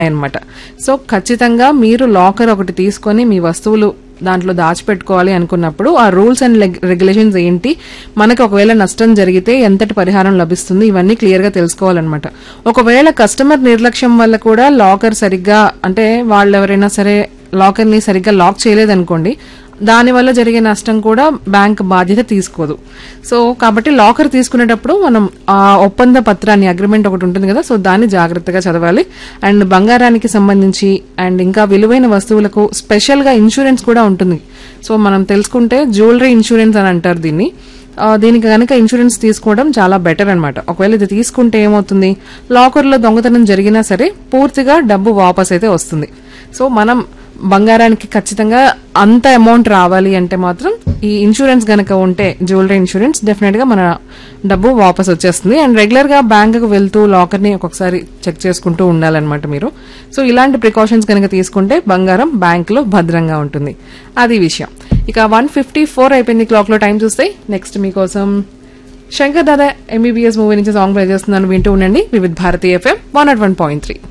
అన్నమాట సో ఖచ్చితంగా మీరు లాకర్ ఒకటి తీసుకొని మీ వస్తువులు దాంట్లో దాచిపెట్టుకోవాలి అనుకున్నప్పుడు ఆ రూల్స్ అండ్ రెగ్యులేషన్స్ ఏంటి మనకి ఒకవేళ నష్టం జరిగితే ఎంతటి పరిహారం లభిస్తుంది ఇవన్నీ క్లియర్ గా తెలుసుకోవాలన్నమాట ఒకవేళ కస్టమర్ నిర్లక్ష్యం వల్ల కూడా లాకర్ సరిగ్గా అంటే వాళ్ళు ఎవరైనా సరే లాకర్ ని సరిగ్గా లాక్ చేయలేదనుకోండి దాని వల్ల జరిగే నష్టం కూడా బ్యాంక్ బాధ్యత తీసుకోదు సో కాబట్టి లాకర్ తీసుకునేటప్పుడు మనం ఆ ఒప్పంద పత్రాన్ని అగ్రిమెంట్ ఒకటి ఉంటుంది కదా సో దాన్ని జాగ్రత్తగా చదవాలి అండ్ బంగారానికి సంబంధించి అండ్ ఇంకా విలువైన వస్తువులకు స్పెషల్ గా ఇన్సూరెన్స్ కూడా ఉంటుంది సో మనం తెలుసుకుంటే జ్యువెలరీ ఇన్సూరెన్స్ అని అంటారు దీన్ని ఆ, దీనికి కనుక ఇన్సూరెన్స్ తీసుకోవడం చాలా బెటర్ అన్నమాట ఒకవేళ ఇది తీసుకుంటే ఏమవుతుంది లాకర్లో దొంగతనం జరిగినా సరే పూర్తిగా డబ్బు వాపస్ అయితే వస్తుంది సో మనం బంగారానికి ఖచ్చితంగా అంత అమౌంట్ రావాలి అంటే మాత్రం ఈ ఇన్సూరెన్స్ గనక ఉంటే జ్యువెలరీ ఇన్సూరెన్స్ డెఫినెట్ గా మన డబ్బు వాపస్ వచ్చేస్తుంది అండ్ రెగ్యులర్ గా బ్యాంక్ కు వెళ్తూ లాకర్ ని ఒక్కొక్కసారి చెక్ చేసుకుంటూ ఉండాలన్నమాట మీరు సో ఇలాంటి ప్రికాషన్స్ కనుక తీసుకుంటే బంగారం బ్యాంక్ లో భద్రంగా ఉంటుంది అది విషయం ఇక వన్ ఫిఫ్టీ ఫోర్ అయిపోయింది క్లాక్ లో టైం చూస్తే నెక్స్ట్ మీకోసం శంకర్ దాదా ఎంబీబీఎస్ మూవీ నుంచి సాంగ్ ప్లే చేస్తున్నాను వింటూ ఉండండి Vividh Bharati FM one nought one point three